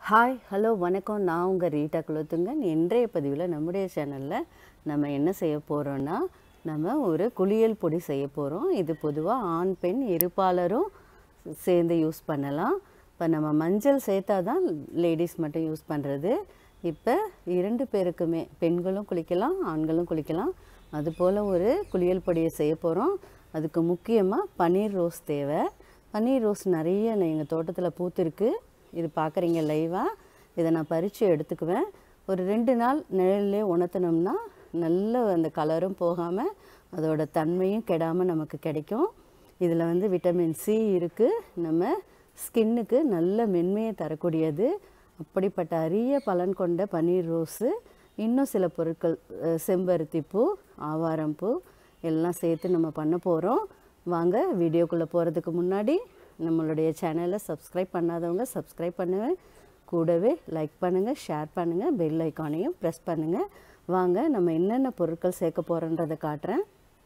hi hello வணக்கம் நான் உங்கள் ரீட்டா குலத்துங்கன் இன்றைய பதிவில் நம்முடைய சேனலில் நம்ம என்ன செய்ய போகிறோன்னா நம்ம ஒரு குளியல் பொடி செய்ய போகிறோம் இது பொதுவாக ஆண் பெண் இருப்பாளரும் சேர்ந்து யூஸ் பண்ணலாம் இப்போ நம்ம மஞ்சள் சேர்த்தா தான் லேடிஸ் மட்டும் யூஸ் பண்ணுறது இப்போ இரண்டு பேருக்குமே பெண்களும் குளிக்கலாம் ஆண்களும் குளிக்கலாம் அதுபோல் ஒரு குளியல் பொடியை செய்ய போகிறோம் அதுக்கு முக்கியமாக பன்னீர் ரோஸ் தேவை பன்னீர் ரோஸ் நிறைய எங்கள் தோட்டத்தில் பூத்திருக்கு இது பார்க்குறீங்க லைவாக இதை நான் பறித்து எடுத்துக்குவேன் ஒரு ரெண்டு நாள் நிழல்லே உணர்த்தினோம்னா நல்ல அந்த கலரும் போகாமல் அதோட தன்மையும் கெடாமல் நமக்கு கிடைக்கும் இதில் வந்து விட்டமின் சி இருக்குது நம்ம ஸ்கின்னுக்கு நல்ல மென்மையை தரக்கூடியது அப்படிப்பட்ட அரிய பலன் கொண்ட பன்னீர் ரோஸு இன்னும் சில பொருட்கள் அஹ், செம்பருத்தி பூ ஆவாரம் பூ எல்லாம் சேர்த்து நம்ம பண்ண போகிறோம் வாங்க வீடியோக்குள்ளே போகிறதுக்கு முன்னாடி நம்மளுடைய சேனலை சப்ஸ்கிரைப் பண்ணாதவங்க சப்ஸ்கிரைப் பண்ணுவேன் கூடவே லைக் பண்ணுங்கள் ஷேர் பண்ணுங்கள் பெல் ஐக்கானையும் ப்ரெஸ் பண்ணுங்கள் வாங்க நம்ம என்னென்ன பொருட்கள் சேர்க்க போகிறோன்றதை காட்டுறேன்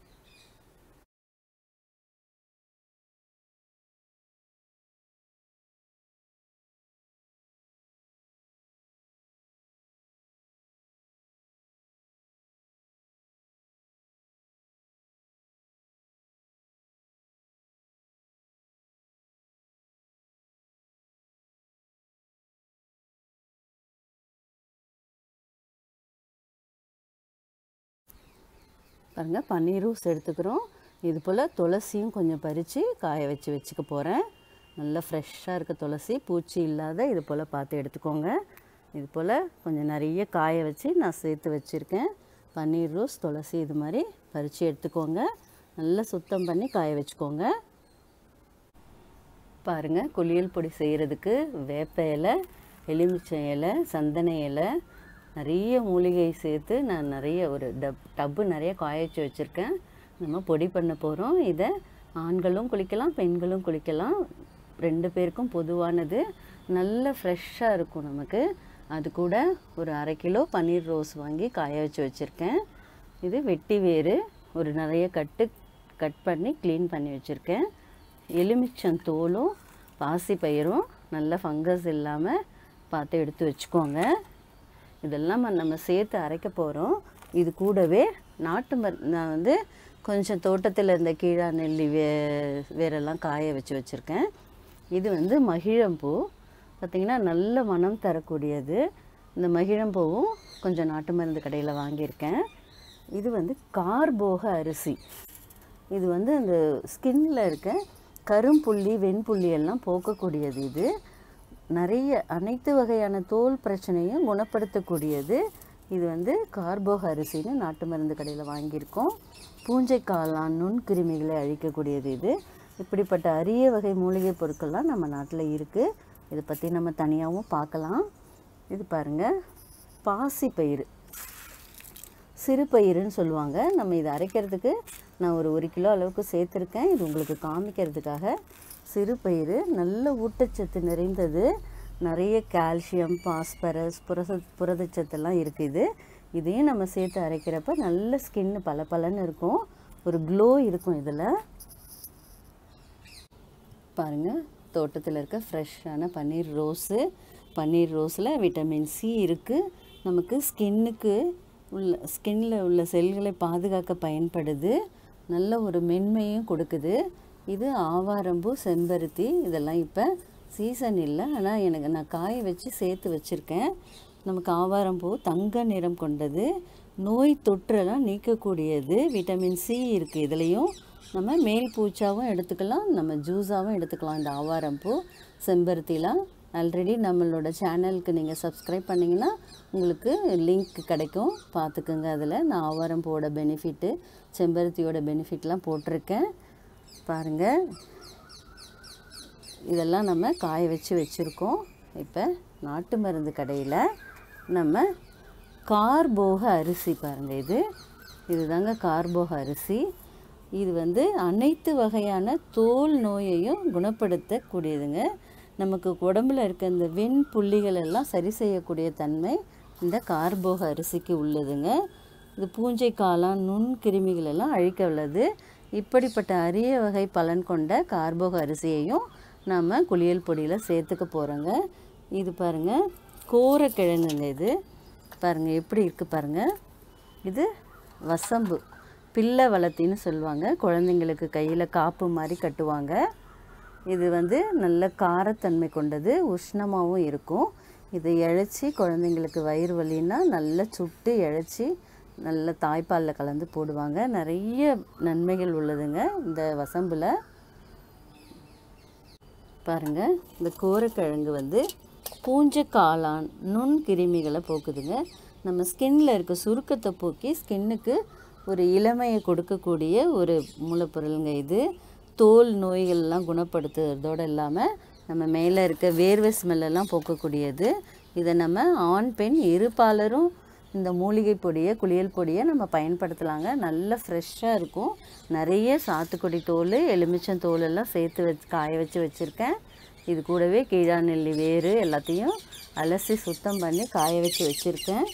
பாருங்கள் பன்னீர் ரோஸ் எடுத்துக்கிறோம் இது போல் துளசியும் கொஞ்சம் பறித்து காய வச்சு வச்சுக்க போகிறேன் நல்லா ஃப்ரெஷ்ஷாக இருக்க துளசி பூச்சி இல்லாத இது போல் பார்த்து எடுத்துக்கோங்க இது போல் கொஞ்சம் நிறைய காய வச்சு நான் சேர்த்து வச்சுருக்கேன் பன்னீர் ரோஸ் துளசி இது மாதிரி பறித்து எடுத்துக்கோங்க நல்லா சுத்தம் பண்ணி காய வச்சுக்கோங்க பாருங்கள் குளியல் பொடி செய்கிறதுக்கு வேப்ப இலை எலுமிச்சை இலை சந்தன இலை நிறைய மூலிகை சேர்த்து நான் நிறைய ஒரு டப் டப்பு நிறைய காய வச்சு வச்சுருக்கேன் நம்ம பொடி பண்ண போகிறோம் இதை ஆண்களும் குளிக்கலாம் பெண்களும் குளிக்கலாம் ரெண்டு பேருக்கும் பொதுவானது நல்ல ஃப்ரெஷ்ஷாக இருக்கும் நமக்கு அது கூட ஒரு அரை கிலோ பன்னீர் ரோஸ் வாங்கி காய வச்சு வச்சுருக்கேன் இது வெட்டி வேறு ஒரு நிறைய கட்டு கட் பண்ணி க்ளீன் பண்ணி வச்சுருக்கேன் எலுமிச்சம் தோலும் பாசி பயிரும் நல்ல ஃபங்கஸ் இல்லாமல் பார்த்து எடுத்து வச்சுக்கோங்க இதெல்லாம் ம- நம்ம சேர்த்து அரைக்க போகிறோம் இது கூடவே நாட்டு மரு நான் வந்து கொஞ்சம் தோட்டத்தில் இருந்த கீழா நெல்லி வே வேரெல்லாம் காய வச்சு வச்சுருக்கேன் இது வந்து மகிழம்பூ பார்த்திங்கன்னா நல்ல மனம் தரக்கூடியது இந்த மகிழம்பூவும் கொஞ்சம் நாட்டு மருந்து கடையில் வாங்கியிருக்கேன் இது வந்து கார்போக அரிசி இது வந்து அந்த ஸ்கின்ல இருக்க கரும்புள்ளி வெண்புள்ளி எல்லாம் போக்கக்கூடியது இது நிறைய அனைத்து வகையான தோல் பிரச்சனையும் குணப்படுத்தக்கூடியது இது வந்து கார்போக அரிசின்னு நாட்டு மருந்து கடையில் வாங்கியிருக்கோம் பூஞ்சை காளான் நுண்கிருமிகளை அழிக்கக்கூடியது இது இப்படிப்பட்ட அரிய வகை மூலிகை பொருட்கள்லாம் நம்ம நாட்டில் இருக்குது இதை பற்றி நம்ம தனியாகவும் பார்க்கலாம் இது பாருங்கள் பாசி பயிறு சிறு பயிருன்னு சொல்லுவாங்க நம்ம இதை அரைக்கிறதுக்கு நான் ஒரு ஒரு கிலோ அளவுக்கு சேர்த்துருக்கேன் இது உங்களுக்கு காமிக்கிறதுக்காக சிறு பயிறு நல்ல ஊட்டச்சத்து நிறைந்தது நிறைய கால்சியம் பாஸ்பரஸ் புரச புரதச்சத்தெல்லாம் இருக்குது இதையும் நம்ம சேர்த்து அரைக்கிறப்ப நல்ல ஸ்கின் பளபளன்னு இருக்கும் ஒரு க்ளோ இருக்கும் இதில் பாருங்கள் தோட்டத்தில் இருக்க ஃப்ரெஷ்ஷான பன்னீர் ரோஸு பன்னீர் ரோஸில் விட்டமின் சி இருக்குது நமக்கு ஸ்கின்னுக்கு உள்ள ஸ்கின்னில் உள்ள செல்களை பாதுகாக்க பயன்படுது நல்ல ஒரு மென்மையும் கொடுக்குது இது ஆவாரம்பூ செம்பருத்தி இதெல்லாம் இப்போ சீசன் இல்லை ஆனால் எனக்கு நான் காய வச்சு சேர்த்து வச்சுருக்கேன் நமக்கு ஆவாரம்பூ தங்க நிறம் கொண்டது நோய் தொற்றெல்லாம் நீக்கக்கூடியது விட்டமின் சி இருக்குது இதுலேயும் நம்ம மேல் பூச்சாவும் எடுத்துக்கலாம் நம்ம ஜூஸாகவும் எடுத்துக்கலாம் இந்த ஆவாரம்பூ செம்பருத்திலாம் ஆல்ரெடி நம்மளோட சேனலுக்கு நீங்கள் சப்ஸ்கிரைப் பண்ணிங்கன்னா உங்களுக்கு லிங்க் கிடைக்கும் பார்த்துக்குங்க அதில் நான் ஆவாரம்பூவோட பெனிஃபிட்டு செம்பருத்தியோட பெனிஃபிட்லாம் போட்டிருக்கேன் பாருங்கள் இதெல்லாம் நம்ம காய வச்சு வச்சுருக்கோம் இப்போ நாட்டு மருந்து கடையில் நம்ம கார்போக அரிசி பாருங்கள் இது இதுதாங்க கார்போக அரிசி இது வந்து அனைத்து வகையான தோல் நோயையும் குணப்படுத்தக்கூடியதுங்க நமக்கு உடம்புல இருக்க இந்த வெண் புள்ளிகள் எல்லாம் சரி செய்யக்கூடிய தன்மை இந்த கார்போக அரிசிக்கு உள்ளதுங்க இது பூஞ்சை காளான் நுண் கிருமிகள் எல்லாம் அழிக்க உள்ளது இப்படிப்பட்ட அரிய வகை பலன் கொண்ட கார்போக அரிசியையும் நம்ம குளியல் பொடியில் சேர்த்துக்க போகிறோங்க இது பாருங்கள் கோரக்கிழங்குங்க இது பாருங்கள் எப்படி இருக்குது பாருங்கள் இது வசம்பு பிள்ளை வளர்த்தின்னு சொல்லுவாங்க குழந்தைங்களுக்கு கையில் காப்பு மாதிரி கட்டுவாங்க இது வந்து நல்ல காரத்தன்மை கொண்டது உஷ்ணமாகவும் இருக்கும் இதை இழைச்சி குழந்தைங்களுக்கு வயிறு வலின்னா நல்லா சுட்டு இழைச்சி நல்ல தாய்ப்பாலில் கலந்து போடுவாங்க நிறைய நன்மைகள் உள்ளதுங்க இந்த வசம்பில் பாருங்கள் இந்த கோரக்கிழங்கு வந்து பூஞ்ச காளான் நுண் கிருமிகளை போக்குதுங்க நம்ம ஸ்கின்ல இருக்க சுருக்கத்தை போக்கி ஸ்கின்னுக்கு ஒரு இளமையை கொடுக்கக்கூடிய ஒரு மூலப்பொருளுங்க இது தோல் நோய்கள்லாம் குணப்படுத்துறதோடு இல்லாமல் நம்ம மேலே இருக்க வேர்வை ஸ்மெல்லெல்லாம் போக்கக்கூடியது இதை நம்ம ஆண் பெண் இருபாலரும் இந்த மூலிகை பொடியை குளியல் பொடியை நம்ம பயன்படுத்தலாங்க நல்ல ஃப்ரெஷ்ஷாக இருக்கும் நிறைய சாத்துக்குடி தோல் எலுமிச்சம் தோல் எல்லாம் சேர்த்து வச்சு காய வச்சு வச்சுருக்கேன் இது கூடவே கீழா நெல்லி வேறு எல்லாத்தையும் அலசி சுத்தம் பண்ணி காய வச்சு வச்சுருக்கேன்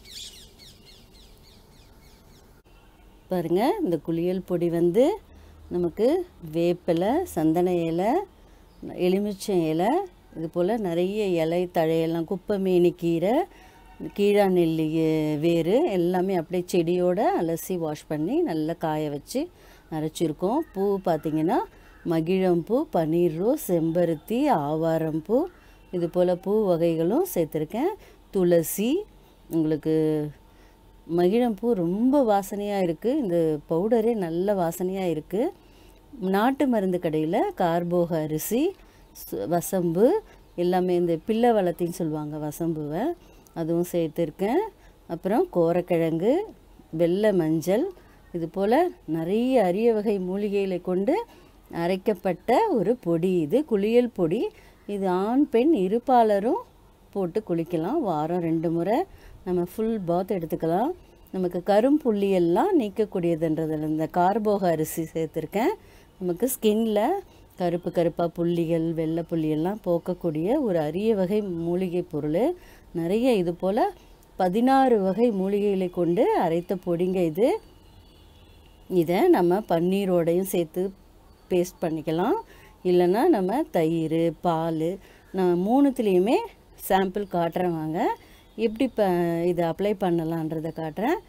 பாருங்க இந்த குளியல் பொடி வந்து நமக்கு வேப்பிலை சந்தன இலை எலுமிச்சம் இலை இது போல் நிறைய இலை தழையெல்லாம் குப்பைமேனி கீரை கீழா நெல்லி வேறு எல்லாமே அப்படியே செடியோடு அலசி வாஷ் பண்ணி நல்லா காய வச்சு அரைச்சிருக்கோம் பூ பார்த்திங்கன்னா மகிழம்பூ பன்னீர் ரோஸ் செம்பருத்தி ஆவாரம்பூ இது போல் பூ வகைகளும் சேர்த்துருக்கேன் துளசி உங்களுக்கு மகிழம்பூ ரொம்ப வாசனையாக இருக்குது இந்த பவுடரே நல்ல வாசனையாக இருக்குது நாட்டு மருந்து கடையில் கார்போக அரிசி சு- வசம்பு எல்லாமே இந்த பிள்ளை வளத்தின்னு சொல்லுவாங்க வசம்புவை அதுவும் சேர்த்துருக்கேன் அப்புறம் கோரக்கிழங்கு வெள்ளை மஞ்சள் இது போல் நிறைய அரிய வகை மூலிகைகளை கொண்டு அரைக்கப்பட்ட ஒரு பொடி இது குளியல் பொடி இது ஆண் பெண் இருபாலரும் போட்டு குளிக்கலாம் வாரம் ரெண்டு முறை நம்ம ஃபுல் பாத் எடுத்துக்கலாம் நமக்கு கரும்புள்ளி எல்லாம் நீக்கக்கூடியதுன்றதில் இந்த கார்போக அரிசி சேர்த்துருக்கேன் நமக்கு ஸ்கின்ல கருப்பு கருப்பாக புள்ளிகள் வெள்ளை புள்ளி எல்லாம் போக்கக்கூடிய ஒரு அரிய வகை மூலிகை பொருள் நிறைய இது போல் பதினாறு வகை மூலிகைகளை கொண்டு அரைத்த பொடிங்க இது இதை நம்ம பன்னீரோடையும் சேர்த்து பேஸ்ட் பண்ணிக்கலாம் இல்லைன்னா நம்ம தயிர் பால் நான் மூணுத்துலேயுமே சாம்பிள் காட்டுறேன் வாங்க எப்படி ப இதை அப்ளை பண்ணலான்றதை காட்டுறேன்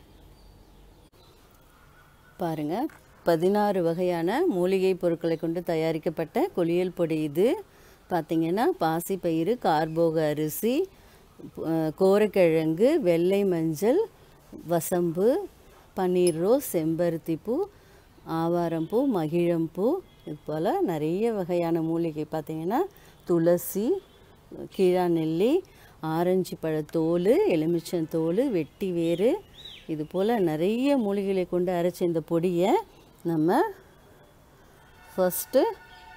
பாருங்கள் பதினாறு வகையான மூலிகை பொருட்களை கொண்டு தயாரிக்கப்பட்ட குளியல் பொடி இது பார்த்திங்கன்னா பாசிப்பயிறு கார்போக அரிசி அஹ், கோரக்கிழங்கு வெள்ளை மஞ்சள் வசம்பு பன்னீர் ரோஸ் செம்பருத்தி பூ ஆவாரம்பூ மகிழம்பூ இது போல் நிறைய வகையான மூலிகை பார்த்திங்கன்னா துளசி கீழா நெல்லி ஆரஞ்சு பழத்தோல் எலுமிச்சந்தோல் வெட்டி வேறு இது போல் நிறைய மூலிகைகளை கொண்டு அரைச்ச இந்த பொடியை நம்ம ஃபஸ்ட்டு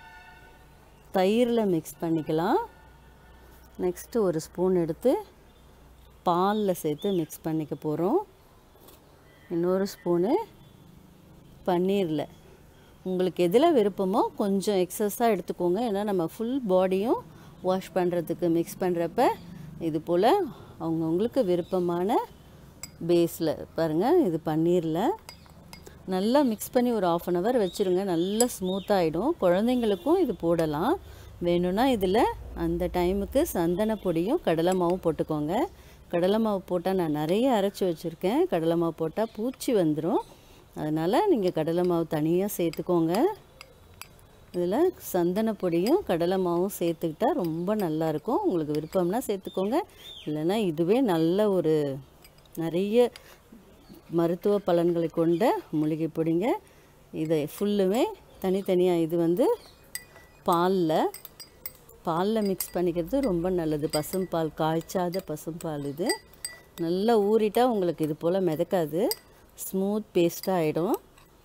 தயிரில் மிக்ஸ் பண்ணிக்கலாம் நெக்ஸ்ட்டு ஒரு ஸ்பூன் எடுத்து பாலில் சேர்த்து மிக்ஸ் பண்ணிக்க போகிறோம் இன்னொரு ஸ்பூனு பன்னீரில் உங்களுக்கு எதில் விருப்பமோ கொஞ்சம் எக்ஸஸாக எடுத்துக்கோங்க ஏன்னா நம்ம ஃபுல் பாடியும் வாஷ் பண்ணுறதுக்கு மிக்ஸ் பண்ணுறப்ப இது போல் அவங்கவுங்களுக்கு விருப்பமான பேஸில் பாருங்கள் இது பன்னீரில் நல்லா மிக்ஸ் பண்ணி ஒரு ஆஃப் அன் ஹவர் வச்சுருங்க நல்லா ஸ்மூத்தாகிடும் குழந்தைங்களுக்கும் இது போடலாம் வேணும்னா இதில் அந்த டைமுக்கு சந்தன பொடியும் கடலை மாவும் போட்டுக்கோங்க கடலை மாவு போட்டால் நான் நிறைய அரைச்சி வச்சுருக்கேன் கடலை மாவு போட்டால் பூச்சி வந்துடும் அதனால் நீங்கள் கடலை மாவு தனியாக சேர்த்துக்கோங்க இதில் சந்தன பொடியும் கடலை மாவும் சேர்த்துக்கிட்டா ரொம்ப நல்லாயிருக்கும் உங்களுக்கு விருப்பம்னா சேர்த்துக்கோங்க இல்லைன்னா இதுவே நல்ல ஒரு நிறைய மருத்துவ பலன்களை கொண்ட மூலிகை பொடிங்க இதை ஃபுல்லுமே தனித்தனியாக இது வந்து பாலில் பாலில் மிக்ஸ் பண்ணிக்கிறது ரொம்ப நல்லது பசும்பால் காய்ச்சாத பசும்பால் இது நல்லா ஊறிட்டா உங்களுக்கு இது போல் மிதக்காது ஸ்மூத் பேஸ்ட்டாக ஆகிடும்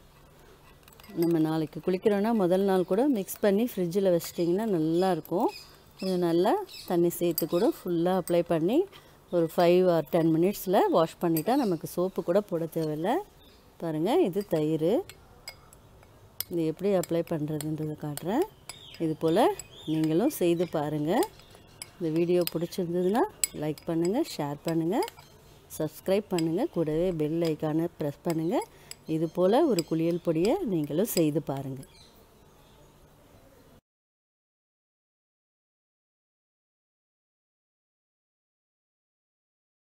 நம்ம நாளைக்கு குளிக்கிறோன்னா முதல் நாள் கூட மிக்ஸ் பண்ணி ஃப்ரிட்ஜில் வச்சிட்டிங்கன்னா நல்லாயிருக்கும் இது நல்லா தண்ணி சேர்த்து கூட ஃபுல்லாக அப்ளை பண்ணி ஒரு ஃபைவ் ஆர் டென் மினிட்ஸில் வாஷ் பண்ணிட்டா நமக்கு சோப்பு கூட போட தேவையில்ல பாருங்கள் இது தயிர் இது எப்படி அப்ளை பண்ணுறதுன்றதை காட்டுறேன் இது போல் நீங்களும் செய்து பாருங்கள் இந்த வீடியோ பிடிச்சிருந்ததுன்னா லைக் பண்ணுங்கள் ஷேர் பண்ணுங்கள் சப்ஸ்கிரைப் பண்ணுங்கள் கூடவே பெல் ஐக்கானை ப்ரெஸ் பண்ணுங்கள் இது போல் ஒரு குளியல் பொடியை நீங்களும் செய்து பாருங்கள்